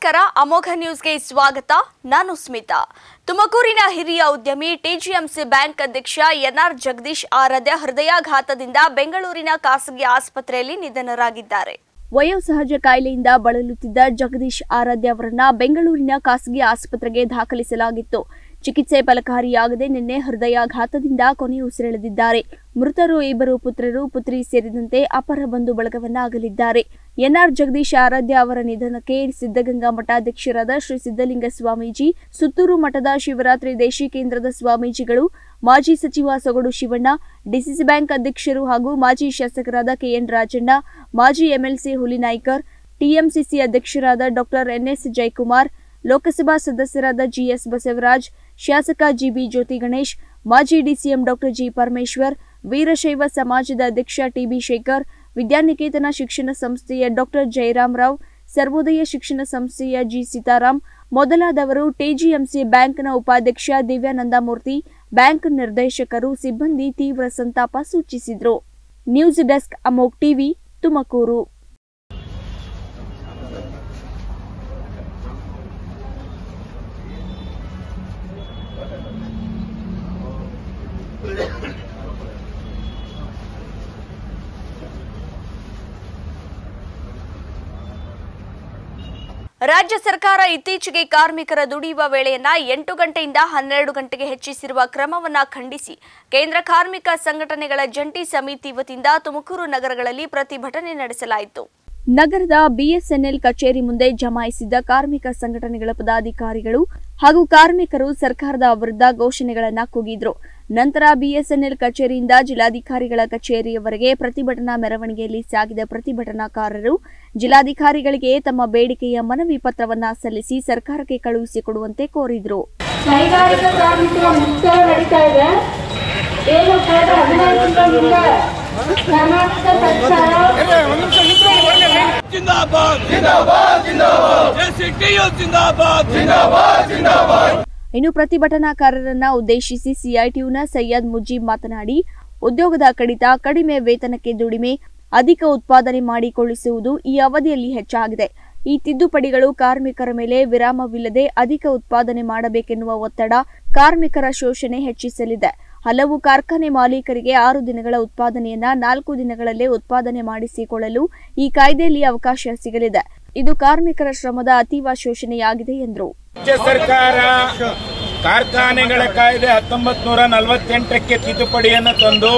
ನಮಸ್ಕಾರ ಅಮೋಘ ನ್ಯೂಸ್ಗೆ ಸ್ವಾಗತ ನಾನು ಸ್ಮಿತಾ ತುಮಕೂರಿನ ಹಿರಿಯ ಉದ್ಯಮಿ ಟಿಜಿಎಂಸಿ ಬ್ಯಾಂಕ್ ಅಧ್ಯಕ್ಷ ಎನ್ಆರ್ ಜಗದೀಶ್ ಆರಾಧ್ಯ ಹೃದಯಾಘಾತದಿಂದ ಬೆಂಗಳೂರಿನ ಖಾಸಗಿ ಆಸ್ಪತ್ರೆಯಲ್ಲಿ ನಿಧನರಾಗಿದ್ದಾರೆ ವಯೋಸಹಜ ಕಾಯಿಲೆಯಿಂದ ಬಳಲುತ್ತಿದ್ದ ಜಗದೀಶ್ ಆರಾಧ್ಯ ಅವರನ್ನ ಬೆಂಗಳೂರಿನ ಖಾಸಗಿ ಆಸ್ಪತ್ರೆಗೆ ದಾಖಲಿಸಲಾಗಿತ್ತು ಚಿಕಿತ್ಸೆ ಫಲಕಾರಿಯಾಗದೆ ನಿನ್ನೆ ಹೃದಯಾಘಾತದಿಂದ ಕೊನೆಯುಸಿರೆಳೆದಿದ್ದಾರೆ ಮೃತರು ಇಬ್ಬರು ಪುತ್ರರು ಪುತ್ರಿ ಸೇರಿದಂತೆ ಅಪರ ಬಂಧು ಬಳಗವನ್ನ ಆಗಲಿದ್ದಾರೆ ಎನ್ಆರ್ ಜಗದೀಶ್ ಆರಾಧ್ಯ ಅವರ ನಿಧನಕ್ಕೆ ಸಿದ್ಧಗಂಗಾ ಮಠಾಧ್ಯಕ್ಷರಾದ ಶ್ರೀ ಸಿದ್ದಲಿಂಗ ಸ್ವಾಮೀಜಿ ಸುತ್ತೂರು ಮಠದ ಶಿವರಾತ್ರಿ ದೇಶಿ ಕೇಂದ್ರದ ಸ್ವಾಮೀಜಿಗಳು ಮಾಜಿ ಸಚಿವ ಸೊಗಡು ಶಿವಣ್ಣ ಡಿಸಿಸಿ ಬ್ಯಾಂಕ್ ಅಧ್ಯಕ್ಷರು ಹಾಗೂ ಮಾಜಿ ಶಾಸಕರಾದ ಕೆಎನ್ ರಾಜಣ್ಣ ಮಾಜಿ ಎಂಎಲ್ಸಿ ಹುಲಿನಾಯ್ಕರ್ ಟಿಎಂಸಿಸಿ ಅಧ್ಯಕ್ಷರಾದ ಡಾಕ್ಟರ್ ಎನ್ಎಸ್ ಜಯಕುಮಾರ್ ಲೋಕಸಭಾ ಸದಸ್ಯರಾದ ಜಿಎಸ್ ಬಸವರಾಜ್ ಶಾಸಕ ಜಿಬಿ ಜ್ಯೋತಿ ಗಣೇಶ್ ಮಾಜಿ DCM doctor G Parameshwar Veerashaiva ಸಮಾಜದ ಅಧ್ಯಕ್ಷ ಟಿಬಿ ಶೇಖರ್ ವಿದ್ಯಾನಿಕೇತನ ಶಿಕ್ಷಣ ಸಂಸ್ಥೆಯ ಡಾಕ್ಟರ್ ಜಯರಾಮ್ ರಾವ್ ಸರ್ವೋದಯ ಶಿಕ್ಷಣ ಸಂಸ್ಥೆಯ ಜಿ ಸೀತಾರಾಮ್ ಮೊದಲಾದವರು ಟಿಜಿಎಂಸಿ ಬ್ಯಾಂಕ್ನ ಉಪಾಧ್ಯಕ್ಷ ದಿವ್ಯಾನಂದಮೂರ್ತಿ ಬ್ಯಾಂಕ್ ನಿರ್ದೇಶಕರು ಸಿಬ್ಬಂದಿ ತೀವ್ರ ಸಂತಾಪ ಸೂಚಿಸಿದರು news desk Amogh TV Tumakuru ರಾಜ್ಯ ಸರ್ಕಾರ ಇತ್ತೀಚೆಗೆ ಕಾರ್ಮಿಕರ ದುಡಿಯುವ ವೇಳೆಯನ್ನ ಎಂಟು ಗಂಟೆಯಿಂದ ಹನ್ನೆರಡು ಗಂಟೆಗೆ ಹೆಚ್ಚಿಸಿರುವ ಕ್ರಮವನ್ನ ಖಂಡಿಸಿ ಕೇಂದ್ರ ಕಾರ್ಮಿಕ ಸಂಘಟನೆಗಳ ಜಂಟಿ ಸಮಿತಿ ವತಿಯಿಂದ ತುಮಕೂರು ನಗರಗಳಲ್ಲಿ ಪ್ರತಿಭಟನೆ ನಡೆಸಲಾಯಿತು ನಗರದ ಬಿಎಸ್ಎನ್ಎಲ್ ಕಚೇರಿ ಮುಂದೆ ಜಮಾಯಿಸಿದ್ದ ಕಾರ್ಮಿಕ ಸಂಘಟನೆಗಳ ಪದಾಧಿಕಾರಿಗಳು ಹಾಗೂ ಕಾರ್ಮಿಕರು ಸರ್ಕಾರದ ವಿರುದ್ಧ ಘೋಷಣೆಗಳನ್ನ ಕೂಗಿದ್ರು ನಂತರ ಬಿಎಸ್ಎನ್ಎಲ್ ಕಚೇರಿಯಿಂದ ಜಿಲ್ಲಾಧಿಕಾರಿಗಳ ಕಚೇರಿಯವರೆಗೆ ಪ್ರತಿಭಟನಾ ಮೆರವಣಿಗೆಯಲ್ಲಿ ಸಾಗಿದ ಪ್ರತಿಭಟನಾಕಾರರು ಜಿಲ್ಲಾಧಿಕಾರಿಗಳಿಗೆ ತಮ್ಮ ಬೇಡಿಕೆಯ ಮನವಿ ಪತ್ರವನ್ನ ಸಲ್ಲಿಸಿ ಸರ್ಕಾರಕ್ಕೆ ಕಳುಹಿಸಿಕೊಡುವಂತೆ ಕೋರಿದ್ರು ಕೈಗಾರಿಕಾ ಕಾರ್ಮಿಕರ ಮುಷ್ಕರ ನಡೀತಾ ಇದೆ ಏನು ಕಳೆದ ಹದಿನೈದು ತಿಂಗಳಿಂದ ಕರ್ನಾಟಕ ಸರ್ಕಾರ जिंदाबाद जिंदाबाद जिंदाबाद जेसीटीयू जिंदाबाद जिंदाबाद जिंदाबाद ಇನ್ನು ಪ್ರತಿಭಟನಾಕಾರರನ್ನ ಉದ್ದೇಶಿಸಿ ಸಿಐಟಿಯುನ ಸೈಯದ್ ಮುಜೀಬ್ ಮಾತನಾಡಿ ಉದ್ಯೋಗದ ಕಡಿತ ಕಡಿಮೆ ವೇತನಕ್ಕೆ ದುಡಿಮೆ ಅಧಿಕ ಉತ್ಪಾದನೆ ಮಾಡಿಕೊಳ್ಳಿಸುವುದು ಈ ಅವಧಿಯಲ್ಲಿ ಹೆಚ್ಚಾಗಿದೆ ಈ ತಿದ್ದುಪಡಿಗಳು ಕಾರ್ಮಿಕರ ಮೇಲೆ ವಿರಾಮವಿಲ್ಲದೆ ಅಧಿಕ ಉತ್ಪಾದನೆ ಮಾಡಬೇಕೆನ್ನುವ ಒತ್ತಡ ಕಾರ್ಮಿಕರ ಶೋಷಣೆ ಹೆಚ್ಚಿಸಲಿದೆ ಹಲವು ಕಾರ್ಖಾನೆ ಮಾಲೀಕರಿಗೆ ಆರು ದಿನಗಳ ಉತ್ಪಾದನೆಯನ್ನ ನಾಲ್ಕು ದಿನಗಳಲ್ಲೇ ಉತ್ಪಾದನೆ ಮಾಡಿಸಿಕೊಳ್ಳಲು ಈ ಕಾಯ್ದೆಯಲ್ಲಿ ಅವಕಾಶ ಸಿಗಲಿದೆ ಇದು ಕಾರ್ಮಿಕರ ಶ್ರಮದ ಅತೀವ ಶೋಷಣೆಯಾಗಿದೆ ಎಂದರು ರಾಜ್ಯ ಸರ್ಕಾರ ಕಾರ್ಖಾನೆಗಳ ಕಾಯ್ದೆ ಹತ್ತೊಂಬತ್ತು ನೂರ ನಲವತ್ತೆಂಟಕ್ಕೆ ತಿದ್ದುಪಡಿಯನ್ನು ತಂದು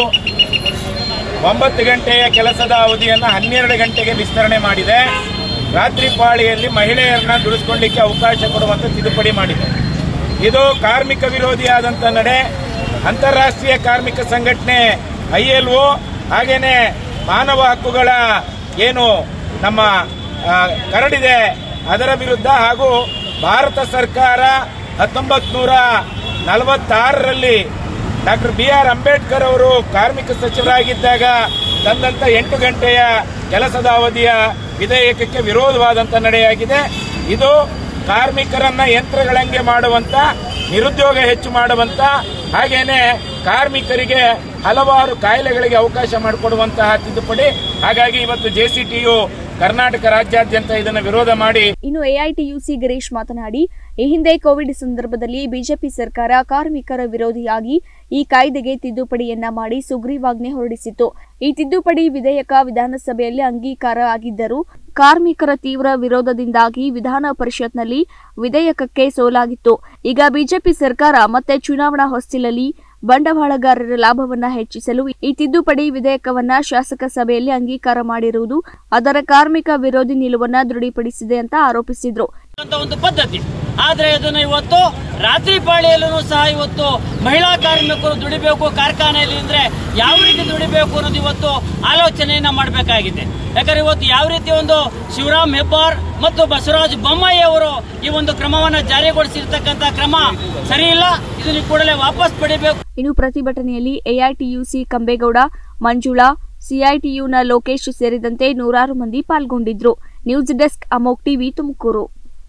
ಒಂಬತ್ತು ಗಂಟೆಯ ಕೆಲಸದ ಅವಧಿಯನ್ನು ಹನ್ನೆರಡು ಗಂಟೆಗೆ ವಿಸ್ತರಣೆ ಮಾಡಿದೆ ರಾತ್ರಿ ಪಾಳಿಯಲ್ಲಿ ಮಹಿಳೆಯರನ್ನ ದುಡಿಸ್ಕೊಳ್ಳಿಕ್ಕೆ ಅವಕಾಶ ಕೊಡುವಂತೆ ತಿದ್ದುಪಡಿ ಮಾಡಿದೆ ಇದು ಕಾರ್ಮಿಕ ವಿರೋಧಿಯಾದಂಥ ನಡೆ ಅಂತಾರಾಷ್ಟ್ರೀಯ ಕಾರ್ಮಿಕ ಸಂಘಟನೆ ಐಎಲ್ಒ ಹಾಗೇನೆ ಮಾನವ ಹಕ್ಕುಗಳ ಏನು ನಮ್ಮ ಆ, ಕರಡಿದೆ ಅದರ ವಿರುದ್ಧ ಹಾಗೂ ಭಾರತ ಸರ್ಕಾರ ಹತ್ತೊಂಬತ್ತು ನೂರ ನಲವತ್ತಾರರಲ್ಲಿ ಡಾಕ್ಟರ್ ಬಿ ಆರ್ ಅಂಬೇಡ್ಕರ್ ಅವರು ಕಾರ್ಮಿಕ ಸಚಿವರಾಗಿದ್ದಾಗ ತಂದಂತ ಎಂಟು ಗಂಟೆಯ ಕೆಲಸದ ಅವಧಿಯ ವಿಧೇಯಕಕ್ಕೆ ವಿರೋಧವಾದಂತ ನಡೆಯಾಗಿದೆ ಇದು ಕಾರ್ಮಿಕರನ್ನ ಯಂತ್ರಗಳಂಗೆ ಮಾಡುವಂತ ನಿರುದ್ಯೋಗ ಹೆಚ್ಚು ಮಾಡುವಂತ ಹಾಗೇನೆ ಕಾರ್ಮಿಕರಿಗೆ ಹಲವಾರು ಕಾಯಿಲೆಗಳಿಗೆ ಅವಕಾಶ ಮಾಡಿಕೊಡುವಂತಹ ತಿದ್ದುಪಡಿ ಹಾಗಾಗಿ ಇವತ್ತು ಜೆಸಿಟಿಯು ಕರ್ನಾಟಕ ರಾಜ್ಯಾದ್ಯಂತ ಇದನ್ನು ವಿರೋಧ ಮಾಡಿ ಇನ್ನು ಎಐಟಿಯುಸಿ ಗಿರೀಶ್ ಮಾತನಾಡಿ ಈ ಹಿಂದೆ ಕೋವಿಡ್ ಸಂದರ್ಭದಲ್ಲಿ ಬಿಜೆಪಿ ಸರ್ಕಾರ ಕಾರ್ಮಿಕರ ವಿರೋಧಿಯಾಗಿ ಈ ಕಾಯ್ದೆಗೆ ತಿದ್ದುಪಡಿಯನ್ನ ಮಾಡಿ ಸುಗ್ರೀವಾಜ್ಞೆ ಹೊರಡಿಸಿತ್ತು ಈ ತಿದ್ದುಪಡಿ ವಿಧೇಯಕ ವಿಧಾನಸಭೆಯಲ್ಲಿ ಅಂಗೀಕಾರ ಆಗಿದ್ದರೂ ಕಾರ್ಮಿಕರ ತೀವ್ರ ವಿರೋಧದಿಂದಾಗಿ ವಿಧಾನ ಪರಿಷತ್ನಲ್ಲಿ ವಿಧೇಯಕಕ್ಕೆ ಸೋಲಾಗಿತ್ತು ಈಗ ಬಿಜೆಪಿ ಸರ್ಕಾರ ಮತ್ತೆ ಚುನಾವಣಾ ಹೊಸ್ತಿಲಲ್ಲಿ ಬಂಡವಾಳಗಾರರ ಲಾಭವನ್ನ ಹೆಚ್ಚಿಸಲು ಈ ತಿದ್ದುಪಡಿ ವಿಧೇಯಕವನ್ನ ಶಾಸಕ ಸಭೆಯಲ್ಲಿ ಅಂಗೀಕಾರ ಮಾಡಿರುವುದು ಅದರ ಕಾರ್ಮಿಕ ವಿರೋಧಿ ನಿಲುವನ್ನ ದೃಢಪಡಿಸಿದೆ ಅಂತ ಆರೋಪಿಸಿದ್ರು ಅಂತ ಒಂದು ಪದ್ಧತಿ ಆದ್ರೆ ಇದನ್ನು ಇವತ್ತು ರಾತ್ರಿ ಪಾಳಿಯಲ್ಲೂ ಸಹ ಇವತ್ತು ಮಹಿಳಾ ಕಾರ್ಮಿಕರು ದುಡಿಬೇಕು ಕಾರ್ಖಾನೆಯಲ್ಲಿ ಅಂದ್ರೆ ಯಾವ ರೀತಿ ದುಡಿಬೇಕು ಅನ್ನೋದು ಇವತ್ತು ಆಲೋಚನೆಯನ್ನ ಮಾಡಬೇಕಾಗಿದೆ ಯಾಕಂದ್ರೆ ಇವತ್ತು ಯಾವ ರೀತಿ ಒಂದು ಶಿವರಾಮ್ ಹೆಬ್ಬಾರ್ ಮತ್ತು ಬಸವರಾಜ ಬೊಮ್ಮಾಯಿ ಅವರು ಈ ಒಂದು ಕ್ರಮವನ್ನ ಜಾರಿಗೊಳಿಸಿರ್ತಕ್ಕಂಥ ಕ್ರಮ ಸರಿ ಇಲ್ಲ ಇದನ್ನು ಕೂಡಲೇ ವಾಪಸ್ ಪಡಿಬೇಕು ಇನ್ನು ಪ್ರತಿಭಟನೆಯಲ್ಲಿ ಎಐಟಿಯುಸಿ ಕಂಬೇಗೌಡ ಮಂಜುಳಾ ಸಿಐಟಿಯುನ ಲೋಕೇಶ್ ಸೇರಿದಂತೆ ನೂರಾರು ಮಂದಿ ಪಾಲ್ಗೊಂಡಿದ್ರು news desk Amogh TV Tumakuru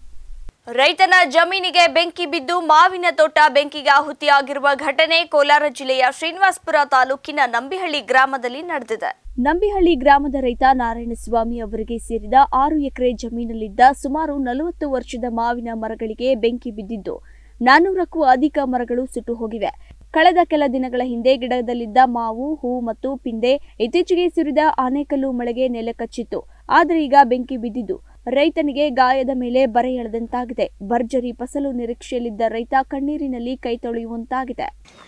ರೈತನ ಜಮೀನಿಗೆ ಬೆಂಕಿ ಬಿದ್ದು ಮಾವಿನ ತೋಟ ಬೆಂಕಿಗೆ ಆಹುತಿಯಾಗಿರುವ ಘಟನೆ ಕೋಲಾರ ಜಿಲ್ಲೆಯ ಶ್ರೀನಿವಾಸಪುರ ತಾಲೂಕಿನ ನಂಬಿಹಳ್ಳಿ ಗ್ರಾಮದಲ್ಲಿ ನಡೆದಿದೆ ನಂಬಿಹಳ್ಳಿ ಗ್ರಾಮದ ರೈತ ನಾರಾಯಣಸ್ವಾಮಿ ಅವರಿಗೆ ಸೇರಿದ ಆರು ಎಕರೆ ಜಮೀನಲ್ಲಿದ್ದ ಸುಮಾರು ನಲವತ್ತು ವರ್ಷದ ಮಾವಿನ ಮರಗಳಿಗೆ ಬೆಂಕಿ ಬಿದ್ದಿದ್ದು ನಾನ್ನೂರಕ್ಕೂ ಅಧಿಕ ಮರಗಳು ಸುಟ್ಟು ಹೋಗಿವೆ ಕಳೆದ ಕೆಲ ದಿನಗಳ ಹಿಂದೆ ಗಿಡದಲ್ಲಿದ್ದ ಮಾವು ಹೂ ಮತ್ತು ಪಿಂದೆ ಇತ್ತೀಚೆಗೆ ಸುರಿದ ಆನೆಕಲ್ಲು ಮಳೆಗೆ ನೆಲಕಚ್ಚಿತ್ತು ಆದರೆ ಈಗ ಬೆಂಕಿ ಬಿದ್ದಿದ್ದು ರೈತನಿಗೆ ಗಾಯದ ಮೇಲೆ ಬರೆ ಎಳೆದಂತಾಗಿದೆ ಭರ್ಜರಿ ಫಸಲು ನಿರೀಕ್ಷೆಯಲ್ಲಿದ್ದ ರೈತ ಕಣ್ಣೀರಿನಲ್ಲಿ ಕೈ ತೊಳೆಯುವಂತಾಗಿದೆ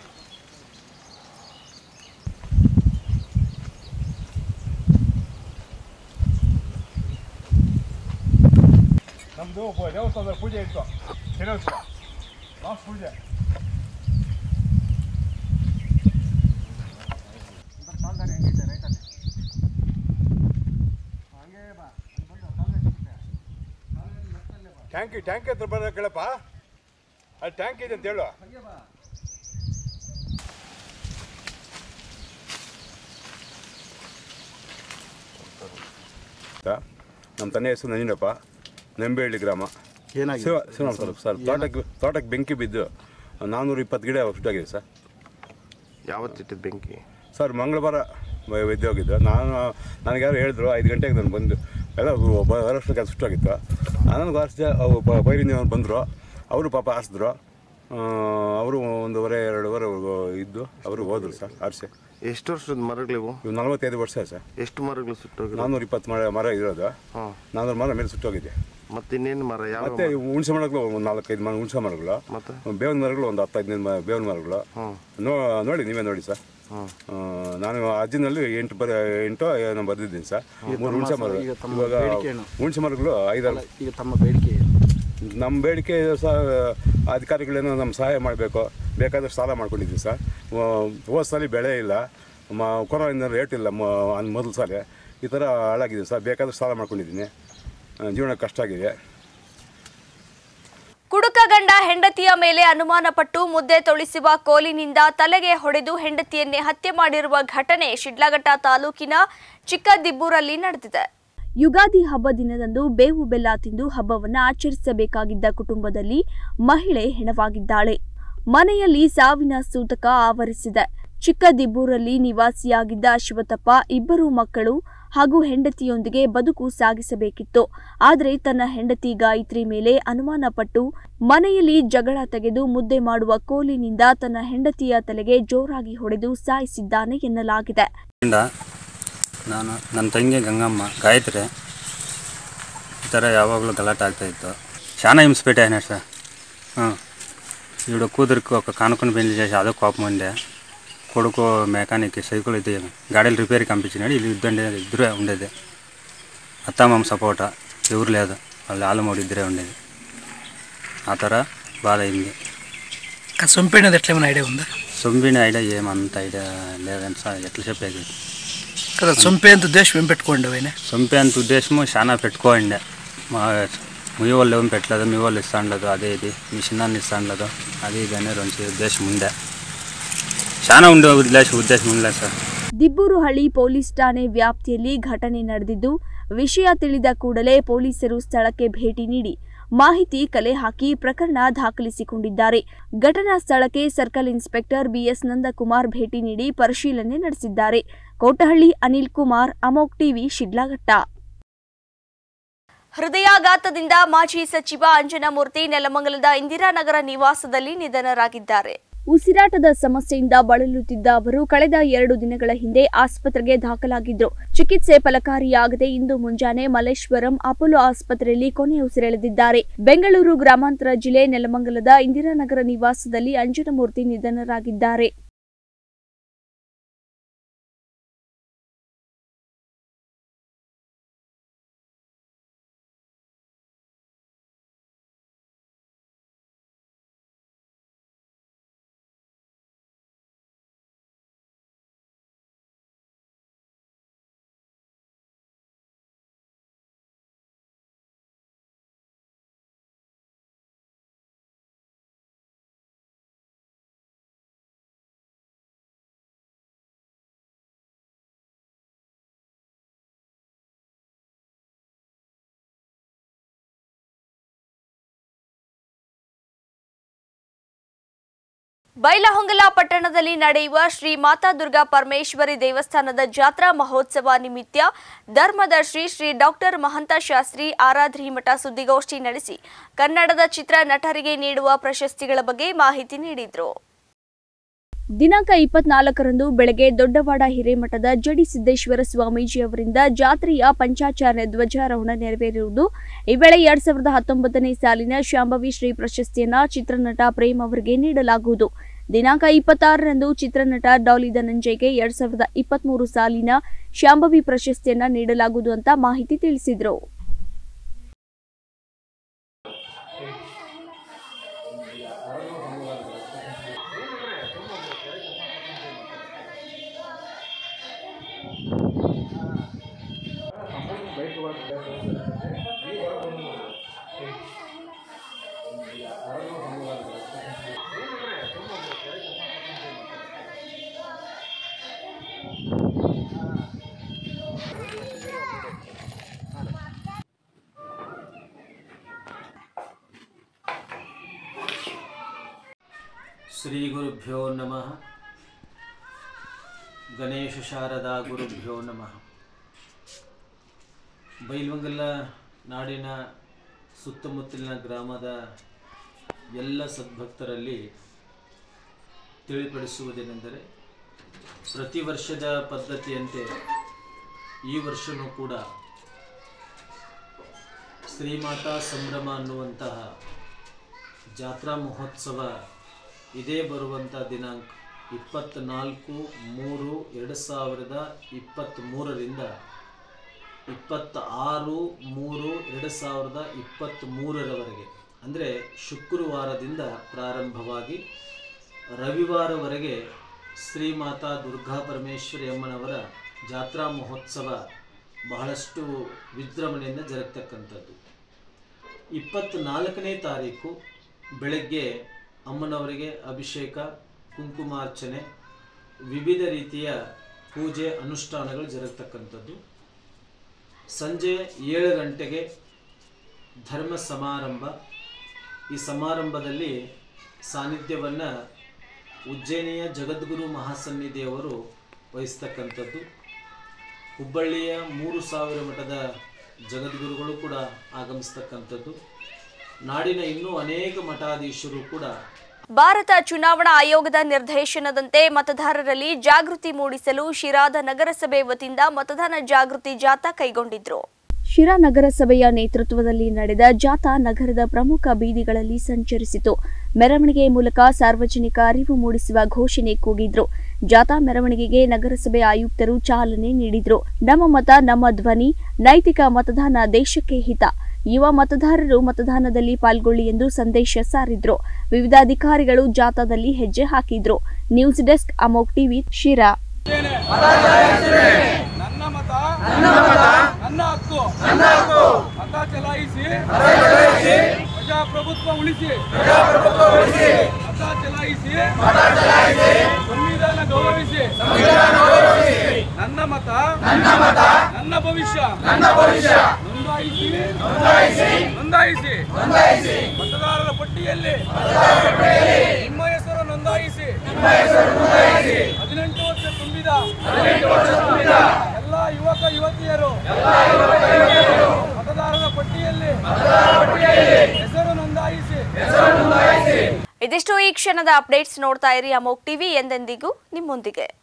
ನಮ್ಮದು ದೇವಸ್ಥಾನದ ಪೂಜೆ ಇತ್ತು ಶನಿವಾರ ಲಾಸ್ಟ್ ಪೂಜೆ ಟ್ಯಾಂಕಿ ಟ್ಯಾಂಕ್ ಹತ್ರ ಬರ ಕೇಳಪ್ಪ ಅಲ್ಲಿ ಟ್ಯಾಂಕ್ ಇದೆ ಅಂತ ಹೇಳು ನಮ್ಮ ತಂದೆ ಹೆಸರು ನಂಜನಪ್ಪ ನೆಂಬೇಹಳ್ಳಿ ಗ್ರಾಮ ಏನಾಗಿದೆ ಶಿವ ಶಿವರಾಮ್ ಸರ್ ಸರ್ ತೋಟಕ್ಕೆ ತೋಟಕ್ಕೆ ಬೆಂಕಿ ಬಿದ್ದು ನಾನ್ನೂರ ಇಪ್ಪತ್ತು ಗಿಡ ಸುಟ್ಟಾಗಿದೆ ಸರ್ ಯಾವತ್ತಿಟ್ಟಿದ್ದು ಬೆಂಕಿ ಸರ್ ಮಂಗಳವಾರ ವೈದ್ಯ ಹೋಗಿದ್ದು ನಾನು ನನಗೆ ಯಾರು ಹೇಳಿದ್ರು ಐದು ಗಂಟೆಗೆ ನಾನು ಬಂದು ಎಲ್ಲ ವರಷ್ಟು ಕೆಲಸ ಸುಟ್ಟಾಗಿತ್ತು ನನಗೆ ಆರಿಸಿದೆ ಅವು ಪೈರಿಂದ ಬಂದರು ಅವರು ಪಾಪ ಆರಿಸಿದ್ರು ಅವರು ಒಂದೂವರೆ ಎರಡೂವರೆ ಇದ್ದು ಅವರು ಹೋದ್ರು ಸರ್ ಆರಿಸಿ ಎಷ್ಟು ವರ್ಷದ ಮರಗಳಿವು ಇವು ನಲವತ್ತೈದು ವರ್ಷ ಸರ್ ಎಷ್ಟು ಮರಗಳು ಸುಟ್ಟೋಗಿರೋ ನಾನ್ನೂರ ಇಪ್ಪತ್ತು ಮರ ಮರ ಇರೋದು ಹಾಂ ನಾನ್ನೂರು ಮರ ಮೇಲೆ ಸುಟ್ಟೋಗಿದೆ ಮತ್ತೆ ಇನ್ನೇನು ಮರ ಯಾವ ಮತ್ತೆ ಇವು ಹುಣಸೆ ಮರಗಳು ಒಂದು ನಾಲ್ಕೈದು ಮರ ಹುಣಸೆ ಮರಗಳು ಮತ್ತೆ ಬೇವಿನ ಮರಗಳು ಒಂದು ಹತ್ತು ಹದಿನೈದು ಮ- ಬೇವಿನ ಮರಗಳು ಹ್ಞೂ ನೋ ನೋಡಿ ನೀವೇ ನೋಡಿ ಸರ್ ಹ್ಞೂ ಆ, ನಾನು ಅರ್ಜಿನಲ್ಲಿ ಎಂಟು ಬರ ಎಂಟು ಏನೋ ಬರೆದಿದ್ದೀನಿ ಸರ್ ಮೂರು ಹುಣಸೆ ಮರ ಈಗ ತಮ್ಮ ಇವಾಗ ಬೇಡಿಕೆ ಏನು? ಹುಣಸೆ ಮರಗಳು ಐದಾರು ಈಗ ತಮ್ಮ ಬೇಡಿಕೆ ಏನು? ನಮ್ಮ ಬೇಡಿಕೆ ಸಹ ಅಧಿಕಾರಿಗಳೇನೋ ನಮ್ಮ ಸಹಾಯ ಮಾಡಬೇಕು ಬೇಕಾದಷ್ಟು ಸಾಲ ಮಾಡ್ಕೊಂಡಿದ್ದೀವಿ ಸರ್ ಹೋದ ಸಲ ಬೆಳೆ ಇಲ್ಲ ಮ ಕೊರೋನಾದಿಂದ ರೇಟ್ ಇಲ್ಲ ಮ ಅನ್ ಮೊದಲು ಸಾಲ ಈ ಥರ ಹಾಳಾಗಿದೆ ಸರ್ ಬೇಕಾದಷ್ಟು ಸಾಲ ಮಾಡ್ಕೊಂಡಿದ್ದೀನಿ ಆ, ಜೀವನ ಕಷ್ಟ ಆಗಿದೆ ಕುಡುಕ ಗಂಡ ಹೆಂಡತಿಯ ಮೇಲೆ ಅನುಮಾನ ಪಟ್ಟು ಮುದ್ದೆ ತೊಳಿಸುವ ಕೋಲಿನಿಂದ ತಲೆಗೆ ಹೊಡೆದು ಹೆಂಡತಿಯನ್ನೇ ಹತ್ಯೆ ಮಾಡಿರುವ ಘಟನೆ ಶಿಡ್ಲಘಟ್ಟ ತಾಲೂಕಿನ ಚಿಕ್ಕದಿಬ್ಬೂರಲ್ಲಿ ನಡೆದಿದೆ ಯುಗಾದಿ ಹಬ್ಬ ದಿನದಂದು ಬೇವು ಬೆಲ್ಲ ತಿಂದು ಹಬ್ಬವನ್ನ ಆಚರಿಸಬೇಕಾಗಿದ್ದ ಕುಟುಂಬದಲ್ಲಿ ಮಹಿಳೆ ಹೆಣವಾಗಿದ್ದಾಳೆ ಮನೆಯಲ್ಲಿ ಸಾವಿನ ಸೂತಕ ಆವರಿಸಿದೆ ಚಿಕ್ಕದಿಬ್ಬೂರಲ್ಲಿ ನಿವಾಸಿಯಾಗಿದ್ದ ಶಿವತಪ್ಪ ಇಬ್ಬರು ಮಕ್ಕಳು ಹಾಗೂ ಹೆಂಡತಿಯೊಂದಿಗೆ ಬದುಕು ಸಾಗಿಸಬೇಕಿತ್ತು ಆದರೆ ತನ್ನ ಹೆಂಡತಿ ಗಾಯತ್ರಿ ಮೇಲೆ ಅನುಮಾನ ಪಟ್ಟು ಮನೆಯಲ್ಲಿ ಜಗಳ ತೆಗೆದು ಮುದ್ದೆ ಮಾಡುವ ಕೋಲಿನಿಂದ ತನ್ನ ಹೆಂಡತಿಯ ತಲೆಗೆ ಜೋರಾಗಿ ಹೊಡೆದು ಸಾಯಿಸಿದ್ದಾನೆ ಎನ್ನಲಾಗಿದೆ ಇಂದ ನಾನು ನನ್ನ ತಂಗಿ ಗಂಗಮ್ಮ ಗಾಯತ್ರಿ ಈ ಥರ ಯಾವಾಗಲೂ ಗಲಾಟೆ ಆಗ್ತಾಯಿತ್ತು చాలా హింసపెట్టే అయినాడు సార్ ఈవిడ కూతురికి ఒక కానుకొని పెళ్లి చేసి అదో కోపం ఉండే కొడుకు మెకానిక్ సైకిల్ అయితే గాడీలు రిపేర్కి పంపించినాడు వీళ్ళు ఇద్దరు ఇద్దరే ఉండేది అత్తమామ సపోర్టా ఎవరు లేదు వాళ్ళు ఆలమూడు ఇద్దరే ఉండేది ఆ ಥರ బాధ అయింది ఆ సొంపేనది ఎట్లా ఏమైనా ఐడియా ఉందా సొంబిన ఐడియా ఏమంత ఐడియా లేదని సార్ ఎట్లా చెప్పేది కదా సొంపే అంత ఉద్దేశం ఏం పెట్టుకోండి ఆయన సొంపే అంత ఉద్దేశము చాలా పెట్టుకోండి మా మీ వాళ్ళు ఏం పెట్టలేదు మీ వాళ్ళు ఇస్తాండదు అదే ఇది మీ చిన్నాన్ని ఇస్తాండదు అది ఇది అనే రెండు ఉద్దేశం ఉండే చాలా ఉండే ఉద్దేశం ఉద్దేశం ఉండలే సార్ ದಿಬ್ಬೂರು ಹಳ್ಳಿ ಪೊಲೀಸ್ ಠಾಣೆ ವ್ಯಾಪ್ತಿಯಲ್ಲಿ ಘಟನೆ ನಡೆದಿದ್ದು ವಿಷಯ ತಿಳಿದ ಕೂಡಲೇ ಪೊಲೀಸರು ಸ್ಥಳಕ್ಕೆ ಭೇಟಿ ನೀಡಿ ಮಾಹಿತಿ ಕಲೆ ಹಾಕಿ ಪ್ರಕರಣ ದಾಖಲಿಸಿಕೊಂಡಿದ್ದಾರೆ ಘಟನಾ ಸ್ಥಳಕ್ಕೆ ಸರ್ಕಲ್ ಇನ್ಸ್ಪೆಕ್ಟರ್ ಬಿಎಸ್ ನಂದಕುಮಾರ್ ಭೇಟಿ ನೀಡಿ ಪರಿಶೀಲನೆ ನಡೆಸಿದ್ದಾರೆ ಕೋಟಹಳ್ಳಿ ಅನಿಲ್ ಕುಮಾರ್ ಅಮೋಕ್ ಟಿವಿ ಶಿಡ್ಲಘಟ್ಟ ಹೃದಯಾಘಾತದಿಂದ ಮಾಜಿ ಸಚಿವ ಅಂಜನಮೂರ್ತಿ ನೆಲಮಂಗಲದ ಇಂದಿರಾನಗರ ನಿವಾಸದಲ್ಲಿ ನಿಧನರಾಗಿದ್ದಾರೆ ಉಸಿರಾಟದ ಸಮಸ್ಯೆಯಿಂದ ಬಳಲುತ್ತಿದ್ದ ಅವರು ಕಳೆದ ಎರಡು ದಿನಗಳ ಹಿಂದೆ ಆಸ್ಪತ್ರೆಗೆ ದಾಖಲಾಗಿದ್ರು ಚಿಕಿತ್ಸೆ ಫಲಕಾರಿಯಾಗದೆ ಇಂದು ಮುಂಜಾನೆ ಮಲ್ಲೇಶ್ವರಂ ಅಪೋಲೋ ಆಸ್ಪತ್ರೆಯಲ್ಲಿ ಕೊನೆ ಉಸಿರೆಳೆದಿದ್ದಾರೆ ಬೆಂಗಳೂರು ಗ್ರಾಮಾಂತರ ಜಿಲ್ಲೆ ನೆಲಮಂಗಲದ ಇಂದಿರಾನಗರ ನಿವಾಸದಲ್ಲಿ ಅಂಜನಮೂರ್ತಿ ನಿಧನರಾಗಿದ್ದಾರೆ ಬೈಲಹೊಂಗಲ ಪಟ್ಟಣದಲ್ಲಿ ನಡೆಯುವ ಶ್ರೀ ಮಾತಾ ದುರ್ಗಾ ಪರಮೇಶ್ವರಿ ದೇವಸ್ಥಾನದ ಜಾತ್ರಾ ಮಹೋತ್ಸವ ನಿಮಿತ್ತ ಧರ್ಮದರ್ಶಿ ಶ್ರೀ ಡಾಕ್ಟರ್ ಮಹಂತ ಶಾಸ್ತ್ರಿ ಆರಾಧ್ರಿ ಮಠ ಸುದ್ದಿಗೋಷ್ಠಿ ನಡೆಸಿ ಕನ್ನಡದ ಚಿತ್ರ ನಟರಿಗೆ ನೀಡುವ ಪ್ರಶಸ್ತಿಗಳ ಬಗ್ಗೆ ಮಾಹಿತಿ ನೀಡಿದರು ದಿನಾಂಕ ಇಪ್ಪತ್ನಾಲ್ಕರಂದು ಬೆಳಗ್ಗೆ ದೊಡ್ಡವಾಡ ಹಿರೇಮಠದ ಜಡಿ ಸಿದ್ದೇಶ್ವರ ಸ್ವಾಮೀಜಿ ಅವರಿಂದ ಜಾತ್ರೆಯ ಪಂಚಾಚಾರ್ಯ ಧ್ವಜಾರೋಹಣ ನೆರವೇರುವುದು ಈ ವೇಳೆ ಎರಡ್ ಸಾವಿರದ ಹತ್ತೊಂಬತ್ತನೇ ಸಾಲಿನ ಶಾಂಭವಿ ಶ್ರೀ ಪ್ರಶಸ್ತಿಯನ್ನ ಚಿತ್ರನಟ ಪ್ರೇಮ್ ಅವರಿಗೆ ನೀಡಲಾಗುವುದು ದಿನಾಂಕ ಇಪ್ಪತ್ತಾರರಂದು ಚಿತ್ರನಟ ಡಾಲಿ ಧನಂಜಯ್ಗೆ ಎರಡ್ ಸಾವಿರದ ಇಪ್ಪತ್ಮೂರು ಸಾಲಿನ ಶಾಂಭವಿ ಪ್ರಶಸ್ತಿಯನ್ನ ನೀಡಲಾಗುವುದು ಅಂತ ಮಾಹಿತಿ ತಿಳಿಸಿದರು ಶ್ರೀ ಗುರುಭ್ಯೋ ನಮಃ ಗಣೇಶ ಶಾರದಾ ಗುರುಭ್ಯೋ ನಮಃ ಬೈಲ್ವಂಗಲ ನಾಡಿನ ಸುತ್ತಮುತ್ತಲಿನ ಗ್ರಾಮದ ಎಲ್ಲ ಸದ್ಭಕ್ತರಲ್ಲಿ ತಿಳಿಪಡಿಸುವುದೇನೆಂದರೆ ಪ್ರತಿ ವರ್ಷದ ಪದ್ಧತಿಯಂತೆ ಈ ವರ್ಷವೂ ಕೂಡ ಶ್ರೀಮಾತಾ ಸಂಭ್ರಮ ಅನ್ನುವಂತಹ ಜಾತ್ರಾ ಮಹೋತ್ಸವ ಇದೇ ಬರುವಂಥ ದಿನಾಂಕ ಇಪ್ಪತ್ತ್ನಾಲ್ಕು ಮೂರು ಎರಡು ಸಾವಿರದ ಇಪ್ಪತ್ತ್ಮೂರರಿಂದ ಇಪ್ಪತ್ತ ಆರು ಮೂರು ಎರಡು ಸಾವಿರದ ಇಪ್ಪತ್ತ್ಮೂರರವರೆಗೆ ಅಂದರೆ ಶುಕ್ರವಾರದಿಂದ ಪ್ರಾರಂಭವಾಗಿ ರವಿವಾರವರೆಗೆ ಶ್ರೀಮಾತಾ ದುರ್ಗಾ ಪರಮೇಶ್ವರಿ ಅಮ್ಮನವರ ಜಾತ್ರಾ ಮಹೋತ್ಸವ ಬಹಳಷ್ಟು ವಿಜೃಂಭಣೆಯಿಂದ ಜರುಗ್ತಕ್ಕಂಥದ್ದು ಇಪ್ಪತ್ತ್ನಾಲ್ಕನೇ ತಾರೀಕು ಬೆಳಗ್ಗೆ ಅಮ್ಮನವರಿಗೆ ಅಭಿಷೇಕ ಕುಂಕುಮಾರ್ಚನೆ ವಿವಿಧ ರೀತಿಯ ಪೂಜೆ ಅನುಷ್ಠಾನಗಳು ಜರುಗತಕ್ಕಂಥದ್ದು ಸಂಜೆ ಏಳು ಗಂಟೆಗೆ ಧರ್ಮ ಸಮಾರಂಭ ಈ ಸಮಾರಂಭದಲ್ಲಿ ಸಾನ್ನಿಧ್ಯವನ್ನು ಉಜ್ಜಯಿನಿಯ ಜಗದ್ಗುರು ಮಹಾಸನ್ನಿಧಿಯವರು ವಹಿಸ್ತಕ್ಕಂಥದ್ದು ಹುಬ್ಬಳ್ಳಿಯ ಮೂರು ಸಾವಿರ ಮಠದ ಜಗದ್ಗುರುಗಳು ಕೂಡ ಆಗಮಿಸ್ತಕ್ಕಂಥದ್ದು ನಾಡಿನ ಇನ್ನೂ ಅನೇಕ ಮಠಾಧೀಶರು ಕೂಡ ಭಾರತ ಚುನಾವಣಾ ಆಯೋಗದ ನಿರ್ದೇಶನದಂತೆ ಮತದಾರರಲ್ಲಿ ಜಾಗೃತಿ ಮೂಡಿಸಲು ಶಿರಾದ ನಗರಸಭೆ ವತಿಯಿಂದ ಮತದಾನ ಜಾಗೃತಿ ಜಾಥಾ ಕೈಗೊಂಡಿದ್ರು ಶಿರಾ ನಗರಸಭೆಯ ನೇತೃತ್ವದಲ್ಲಿ ನಡೆದ ಜಾಥಾ ನಗರದ ಪ್ರಮುಖ ಬೀದಿಗಳಲ್ಲಿ ಸಂಚರಿಸಿತು ಮೆರವಣಿಗೆ ಮೂಲಕ ಸಾರ್ವಜನಿಕ ಅರಿವು ಮೂಡಿಸುವ ಘೋಷಣೆ ಕೂಗಿದ್ರು ಜಾಥಾ ಮೆರವಣಿಗೆಗೆ ನಗರಸಭೆ ಆಯುಕ್ತರು ಚಾಲನೆ ನೀಡಿದ್ರು ನಮ್ಮ ಮತ ನಮ್ಮ ಧ್ವನಿ ನೈತಿಕ ಮತದಾನ ದೇಶಕ್ಕೆ ಹಿತ ಯುವ ಮತದಾರರು ಮತದಾನದಲ್ಲಿ ಪಾಲ್ಗೊಳ್ಳಿ ಎಂದು ಸಂದೇಶ ಸಾರಿದ್ರು ವಿವಿಧ ಅಧಿಕಾರಿಗಳು ಜಾಥಾದಲ್ಲಿ ಹೆಜ್ಜೆ ಹಾಕಿದ್ರು news desk Amogh TV Sira ನನ್ನ ಮತ ನನ್ನ ಮತ ನನ್ನ ಹಕ್ಕು ನನ್ನ ಹಕ್ಕು ಮತ ಚಲಾಯಿಸಿ ಪ್ರಜಾಪ್ರಭುತ್ವ ಉಳಿಸಿ ಪ್ರಜಾಪ್ರಭುತ್ವ ಉಳಿಸಿ ಮತ ಚಲಾಯಿಸಿ ಮತ ಚಲಾಯಿಸಿ ಸಂವಿಧಾನ ಗೌರವಿಸಿ ಸಂವಿಧಾನ ಗೌರವಿಸಿ ನನ್ನ ಮತ ನನ್ನ ಮತ ನನ್ನ ಭವಿಷ್ಯ ನನ್ನ ಭವಿಷ್ಯ ನೋಂದಾಯಿಸಿ ನೋಂದಾಯಿಸಿ ನೋಂದಾಯಿಸಿ ನೋಂದಾಯಿಸಿ ಮತದಾರರ ಪಟ್ಟಿಯಲ್ಲಿ ನಿಮ್ಮ ಹೆಸರು ನೋಂದಾಯಿಸಿ ನಿಮ್ಮ ಹೆಸರು ನೋಂದಾಯಿಸಿ ಹದಿನೆಂಟು ವರ್ಷ ತುಂಬಿದ ಹದಿನೆಂಟು ವರ್ಷ ತುಂಬಿದ ಎಲ್ಲ ಯುವಕ ಯುವತಿಯರು ಎಲ್ಲ ಯುವಕ ಯುವತಿಯರು ಮತದಾರರ ಪಟ್ಟಿಯಲ್ಲಿ ಮತದಾರರ ಪಟ್ಟಿಯಲ್ಲಿ ಹೆಸರು ನೋಂದಾಯಿಸಿ ಹೆಸರು ನೋಂದಾಯಿಸಿ ಇದಿಷ್ಟು ಈ ಕ್ಷಣದ ಅಪ್ಡೇಟ್ಸ್ ನೋಡ್ತಾ ಇರಿ ಅಮೋಕ್ ಟಿವಿ ಎಂದೆಂದಿಗೂ ನಿಮ್ಮೊಂದಿಗೆ